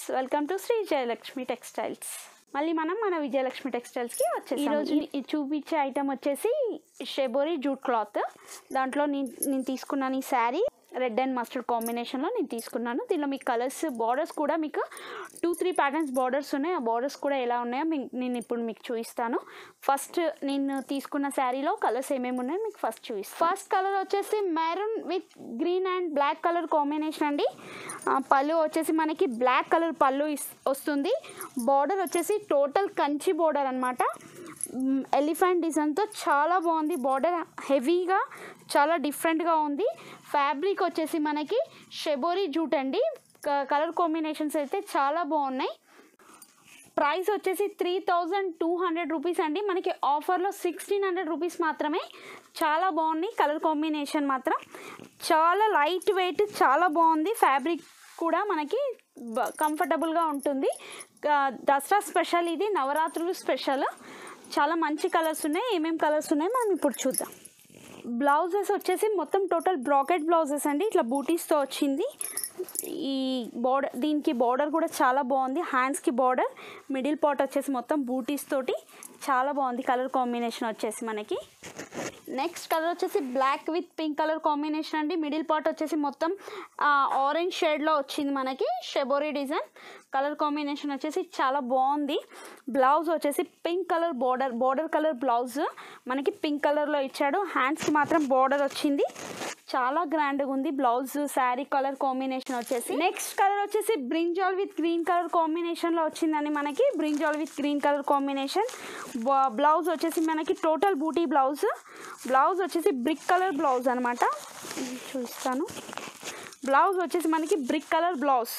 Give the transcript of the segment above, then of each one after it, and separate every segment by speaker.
Speaker 1: welcome to Shri Vijayalakshmi textiles మళ్ళీ మనం మన విజయలక్ష్మి టెక్స్టైల్స్కి వచ్చేసి ఈరోజు ఈ చూపించే ఐటమ్ వచ్చేసి షెబోరీ జూట్ క్లాత్ దాంట్లో నేను నేను తీసుకున్నాను ఈ శారీ రెడ్ అండ్ మస్టర్డ్ కాంబినేషన్లో నేను తీసుకున్నాను దీనిలో మీకు కలర్స్ బార్డర్స్ కూడా మీకు టూ త్రీ ప్యాటర్న్స్ బార్డర్స్ ఉన్నాయి ఆ బార్డర్స్ కూడా ఎలా ఉన్నాయో మీ- నేను ఇప్పుడు మీకు చూపిస్తాను ఫస్ట్ నేను తీసుకున్న శారీలో కలర్స్ ఏమేమి ఉన్నాయో మీకు ఫస్ట్ చూపిస్తాను ఫస్ట్ కలర్ వచ్చేసి maroon with green and black colour combination అండి ఆ, పళ్ళు వచ్చేసి మనకి బ్లాక్ కలర్ పళ్ళు ఇస్- వస్తుంది బార్డర్ వచ్చేసి టోటల్ కంచి బార్డర్ అనమాట ఎలిఫెంట్ డిజైన్తో చాలా బాగుంది బార్డర్ హెవీగా చాలా డిఫరెంట్గా ఉంది ఫ్యాబ్రిక్ వచ్చేసి మనకి షెబోరీ జూట్ అండి కలర్ కాంబినేషన్స్ అయితే చాలా బాగున్నాయి ప్రైస్ వచ్చేసి three thousand two hundred rupees అండి మనకి ఆఫర్లో సిక్స్టీన్ హండ్రెడ్ రూపీస్ మాత్రమే చాలా బాగున్నాయి కలర్ కాంబినేషన్ మాత్రం చాలా లైట్ వెయిట్ చాలా బాగుంది ఫ్యాబ్రిక్ కూడా మనకి బ- కంఫర్టబుల్గా ఉంటుంది గా- దసరా స్పెషల్ ఇది నవరాత్రులు స్పెషల్ చాలా మంచి కలర్స్ ఉన్నాయి ఏమేమి కలర్స్ ఉన్నాయి మనం ఇప్పుడు చూద్దాం బ్లౌజెస్ వచ్చేసి మొత్తం టోటల్ బ్రాకెట్ బ్లౌజెస్ అండి ఇట్లా బూటీస్తో వచ్చింది ఈ బార్డర్ దీనికి బార్డర్ కూడా చాలా బాగుంది హ్యాండ్స్కి బార్డర్ మిడిల్ పార్ట్ వచ్చేసి మొత్తం బూటీస్ తోటి చాలా బాగుంది కలర్ కాంబినేషన్ వచ్చేసి మనకి నెక్స్ట్ కలర్ వచ్చేసి black with pink colour combination అండి మిడిల్ పార్ట్ వచ్చేసి మొత్తం ఆరెంజ్ షేడ్లో వచ్చింది మనకి షెబోరీ డిజైన్ కలర్ కాంబినేషన్ వచ్చేసి చాలా బాగుంది బ్లౌజ్ వచ్చేసి pink colour border border colour blouse మనకి పింక్ కలర్లో ఇచ్చాడు హ్యాండ్స్కి మాత్రం బార్డర్ వచ్చింది చాలా గ్రాండ్గా ఉంది బ్లౌజ్ శారీ కలర్ కాంబినేషన్ వచ్చేసి నెక్స్ట్ కలర్ వచ్చేసి బ్రింజాల్ విత్ గ్రీన్ కలర్ కాంబినేషన్లో వచ్చిందండి మనకి brinjal with green colour combination blouse వచ్చేసి మనకి టోటల్ బూటీ బ్లౌజ్ బ్లౌజ్ వచ్చేసి బ్రిక్ కలర్ బ్లౌజ్ అనమాట చూస్తాను బ్లౌజ్ వచ్చేసి మనకి బ్రిక్ కలర్ బ్లౌజ్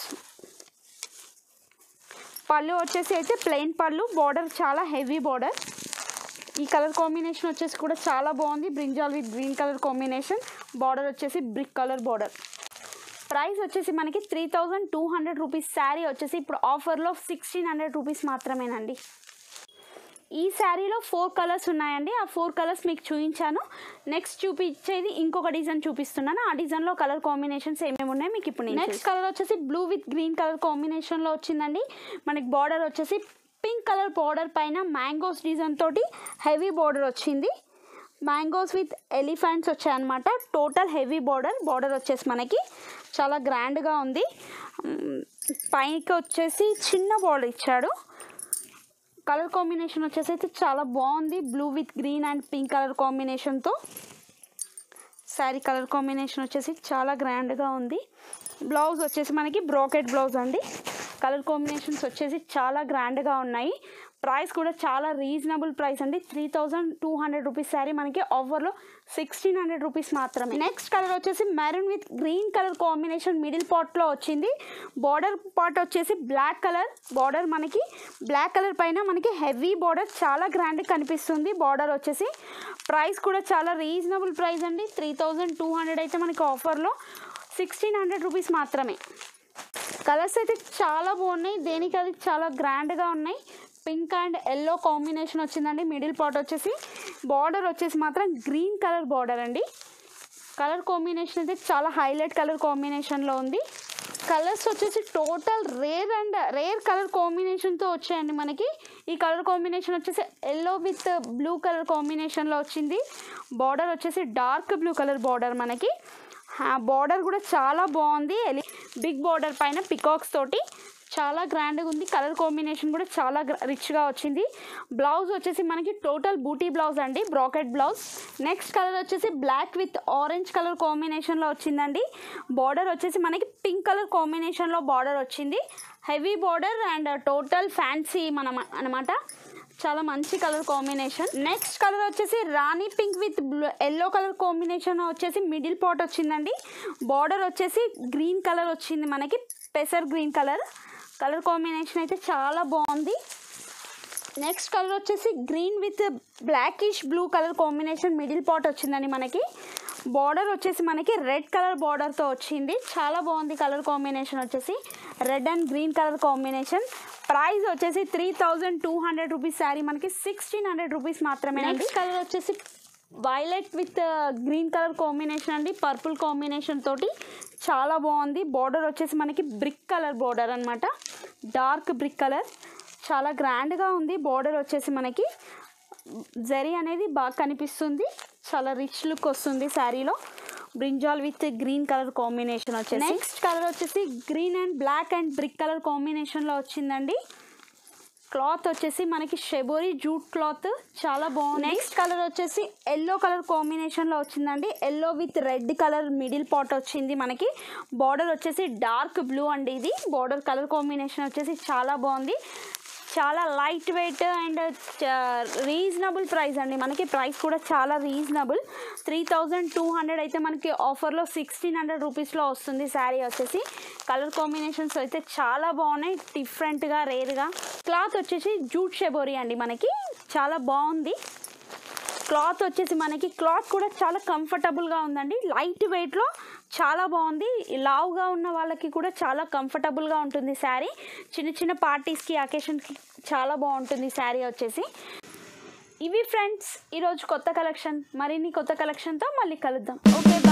Speaker 1: పళ్ళు వచ్చేసి అయితే ప్లెయిన్ పళ్ళు బార్డర్ చాలా హెవీ బార్డర్ ఈ కలర్ కాంబినేషన్ వచ్చేసి కూడా చాలా బాగుంది brinjal with green colour combination border వచ్చేసి బ్రిక్ కలర్ బార్డర్ ప్రైస్ వచ్చేసి మనకి three thousand two hundred rupees sari వచ్చేసి ఇప్పుడు ఆఫర్లో సిక్స్టీన్ హండ్రెడ్ రూపీస్ మాత్రమేనండి ఈ శారీలో ఫోర్ కలర్స్ ఉన్నాయండి ఆ ఫోర్ కలర్స్ మీకు చూపించాను నెక్స్ట్ చూపించేది ఇంకొక డిజైన్ చూపిస్తున్నాను ఆ డిజైన్లో కలర్ కాంబినేషన్స్ ఏమేమి ఉన్నాయి మీకు ఇప్పుడు నెక్స్ట్ కలర్ వచ్చేసి బ్లూ విత్ గ్రీన్ కలర్ కాంబినేషన్లో వచ్చిందండి మనకి బార్డర్ వచ్చేసి పింక్ కలర్ బార్డర్ పైన మ్యాంగోస్ డిజైన్ తోటి హెవీ బార్డర్ వచ్చింది మ్యాంగోస్ విత్ ఎలిఫెంట్స్ వచ్చాయన్నమాట టోటల్ హెవీ బార్డర్ బార్డర్ వచ్చేసి మనకి చాలా గ్రాండ్గా ఉంది మ్, పైకి వచ్చేసి చిన్న బార్డర్ ఇచ్చాడు కలర్ కాంబినేషన్ వచ్చేసి అయితే చాలా బాగుంది blue with green and pink colour కాంబినేషన్తో శారీ కలర్ కాంబినేషన్ వచ్చేసి చాలా గ్రాండ్గా ఉంది బ్లౌజ్ వచ్చేసి మనకి బ్రోకెట్ బ్లౌజ్ అండి కలర్ కాంబినేషన్స్ వచ్చేసి చాలా గ్రాండ్గా ఉన్నాయి ప్రైస్ కూడా చాలా రీజనబుల్ ప్రైస్ అండి three thousand two hundred rupees sari మనకి ఆఫర్లో సిక్స్టీన్ హండ్రెడ్ రూపీస్ మాత్రమే నెక్స్ట్ కలర్ వచ్చేసి maroon with green colour combination middle పార్ట్లో వచ్చింది బార్డర్ పార్ట్ వచ్చేసి బ్లాక్ కలర్ బార్డర్ మనకి బ్లాక్ కలర్ పైన మనకి హెవీ బార్డర్ చాలా గ్రాండ్ కనిపిస్తుంది బార్డర్ వచ్చేసి ప్రైస్ కూడా చాలా రీజనబుల్ ప్రైస్ అండి త్రీ థౌజండ్ టూ హండ్రెడ్ అయితే మనకి ఆఫర్లో సిక్స్టీన్ హండ్రెడ్ రూపీస్ మాత్రమే కలర్స్ అయితే చాలా బాగున్నాయి దేనికి అది చాలా గ్రాండ్గా ఉన్నాయి పింక్ అండ్ ఎల్లో కాంబినేషన్ వచ్చిందండి మిడిల్ పార్ట్ వచ్చేసి బార్డర్ వచ్చేసి మాత్రం గ్రీన్ కలర్ బార్డర్ అండి కలర్ కాంబినేషన్ అయితే చాలా హైలైట్ కలర్ కాంబినేషన్లో ఉంది కలర్స్ వచ్చేసి total rare and rare colour కాంబినేషన్తో వచ్చాయండి మనకి ఈ కలర్ కాంబినేషన్ వచ్చేసి ఎల్లో విత్ బ్లూ కలర్ కాంబినేషన్లో వచ్చింది బార్డర్ వచ్చేసి డార్క్ బ్లూ కలర్ బార్డర్ మనకి బార్డర్ కూడా చాలా బాగుంది ఎలి బిగ్ బార్డర్ పైన పికాక్స్ తోటి చాలా గ్రాండ్గా ఉంది కలర్ కాంబినేషన్ కూడా చాలా రిచ్గా వచ్చింది బ్లౌజ్ వచ్చేసి మనకి టోటల్ బూటీ బ్లౌజ్ అండి బ్రాకెట్ బ్లౌజ్ నెక్స్ట్ కలర్ వచ్చేసి బ్లాక్ విత్ ఆరెంజ్ కలర్ కాంబినేషన్లో వచ్చిందండి బార్డర్ వచ్చేసి మనకి పింక్ కలర్ కాంబినేషన్లో బార్డర్ వచ్చింది heavy border and total fancy మనం అనమాట చాలా మంచి కలర్ కాంబినేషన్ నెక్స్ట్ కలర్ వచ్చేసి రాణి pink with yellow colour combination వచ్చేసి మిడిల్ పాట్ వచ్చిందండి బార్డర్ వచ్చేసి గ్రీన్ కలర్ వచ్చింది మనకి పెసర్ గ్రీన్ కలర్ కలర్ కాంబినేషన్ అయితే చాలా బాగుంది నెక్స్ట్ కలర్ వచ్చేసి green with blackish blue colour combination middle part వచ్చిందండి మనకి బార్డర్ వచ్చేసి మనకి రెడ్ కలర్ బార్డర్తో వచ్చింది చాలా బాగుంది కలర్ కాంబినేషన్ వచ్చేసి red and green colour combination price వచ్చేసి three thousand two hundred rupees sari మనకి సిక్స్టీన్ హండ్రెడ్ రూపీస్ మాత్రమే నెక్స్ట్ కలర్ వచ్చేసి violet with green colour combination అండి పర్పుల్ కాంబినేషన్ తోటి చాలా బాగుంది బార్డర్ వచ్చేసి మనకి బ్రిక్ కలర్ బార్డర్ అనమాట డార్క్ బ్రిక్ కలర్ చాలా గ్రాండ్గా ఉంది బార్డర్ వచ్చేసి మనకి జరీ అనేది బాగా కనిపిస్తుంది చాలా రిచ్ లుక్ వస్తుంది శారీలో brinjal with green colour combination వచ్చేసి నెక్స్ట్ కలర్ వచ్చేసి green and black and brick colour కాంబినేషన్లో వచ్చిందండి క్లాత్ వచ్చేసి మనకి షెబోరి జూట్ క్లాత్ చాలా బాగుంది నెక్స్ట్ కలర్ వచ్చేసి ఎల్లో కలర్ కాంబినేషన్లో వచ్చిందండి yellow with red colour middle part వచ్చింది మనకి బార్డర్ వచ్చేసి డార్క్ బ్లూ అండి ఇది బార్డర్ కలర్ కాంబినేషన్ వచ్చేసి చాలా బాగుంది చాలా light weight and reasonable price అండి మనకి ప్రైస్ కూడా చాలా reasonable three thousand two hundred అయితే మనకి ఆఫర్లో సిక్స్టీన్ హండ్రెడ్ రూపీస్లో వస్తుంది శారీ వచ్చేసి కలర్ కాంబినేషన్స్ అయితే చాలా బాగున్నాయి డిఫరెంట్గా రేర్గా క్లాత్ వచ్చేసి జూట్ షెబోరీ అండి మనకి చాలా బాగుంది క్లాత్ వచ్చేసి మనకి క్లాత్ కూడా చాలా కంఫర్టబుల్గా ఉందండి లైట్ వెయిట్లో చాలా బాగుంది లావుగా ఉన్న వాళ్ళకి కూడా చాలా కంఫర్టబుల్గా ఉంటుంది శారీ చిన్న చిన్న పార్టీస్కి అకేషన్కి చాలా బాగుంటుంది శారీ వచ్చేసి ఇవి ఫ్రెండ్స్ ఈరోజు కొత్త కలెక్షన్ మరిన్ని కొత్త కలెక్షన్తో మళ్ళీ కలుద్దాం ఓకే